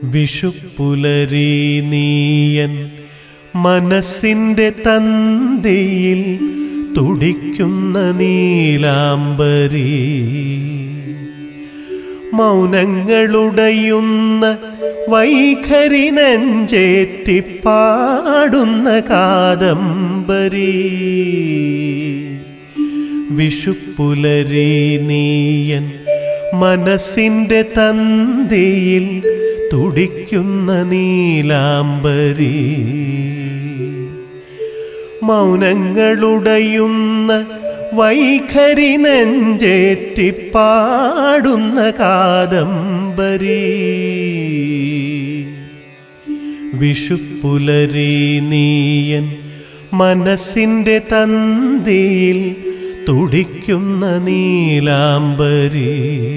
വിഷുപ്പുലരി നീയൻ മനസ്സിൻ്റെ തന്തിയിൽ തുടിക്കുന്ന നീലാംബരി മൗനങ്ങളുടയുന്ന വൈഖരി നെഞ്ചേറ്റിപ്പാടുന്ന കാദംബരി വിഷുപ്പുലരി നീയൻ മനസ്സിൻ്റെ തന്തിയിൽ തുടിക്കുന്ന നീലാംബരി മൗനങ്ങളുടയുന്ന വൈഖരി നെഞ്ചേറ്റിപ്പാടുന്ന കാദംബരി വിഷുപ്പുലരി നീയൻ മനസ്സിൻ്റെ തന്തിയിൽ തുടിക്കുന്ന നീലാംബരി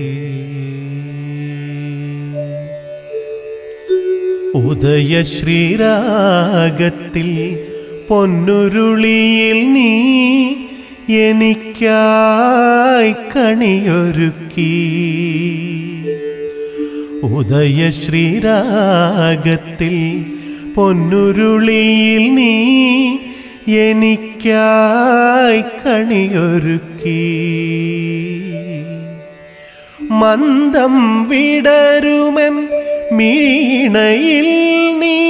ഉദയ ശ്രീരാഗത്തിൽ പൊന്നുരുളിയിൽ നീ എനിക്കായി കണിയൊരുക്കി ഉദയ ശ്രീരാഗത്തിൽ പൊന്നുരുളിയിൽ നീ എനിക്കായി കണിയൊരുക്കി മന്ദം വിടരുമൻ മിഴീണയിൽ നീ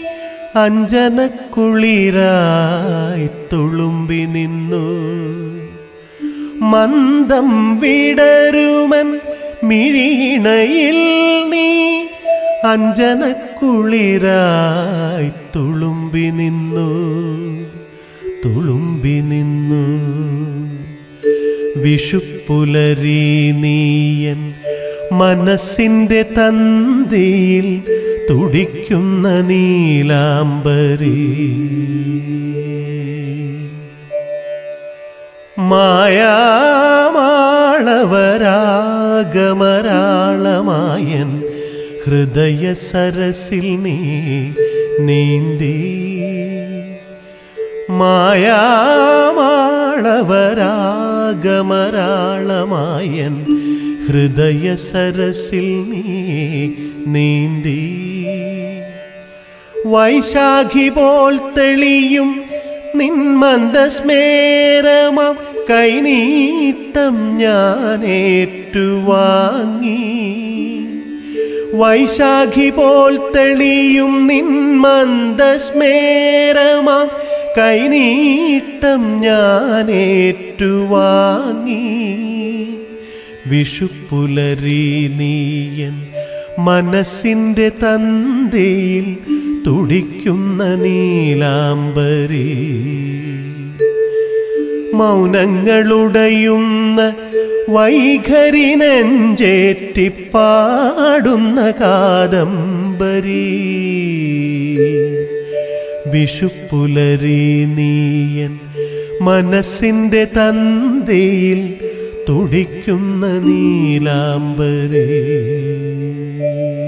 അഞ്ജനക്കുളിരായി തുളുമ്പി നിന്നു മന്ദം വിടരുമൻ മിഴീണയിൽ നീ അഞ്ജനക്കുളിരായി തുളുമ്പി നിന്നു തുളുമ്പി നിന്നു വിഷുപ്പുലരി നീയൻ മനസ്സിൻ്റെ തന്തിയിൽ തുടിക്കുന്ന നീലാംബരി മായാമാളവരാഗമരാളമായൻ ഹൃദയ സരസിൽ നീ നീന്തി മായാമാളവരാഗമരാളമായൻ ഹൃദയ സരസിൽ നീ നീന്തി വൈശാഖി പോൽ തെളിയും നിന്മന്ദസ്മേരമാം കൈനീട്ടം ഞാൻ ഏറ്റുവാങ്ങി വൈശാഖി പോൽ തെളിയും നിന്മന്ദസ്മേരമാം കൈനീട്ടം ഞാൻ ഏറ്റുവാങ്ങി വിഷുപ്പുലരി നീയൻ മനസ്സിൻ്റെ തന്തയിൽ തുടിക്കുന്ന നീലാംബരി മൗനങ്ങളുടയുന്ന വൈഖരി നെഞ്ചേറ്റിപ്പാടുന്ന കാദംബരി വിഷുപ്പുലരി നീയൻ മനസ്സിൻ്റെ തന്തയിൽ തുടിക്കുന്ന നീലാംബരി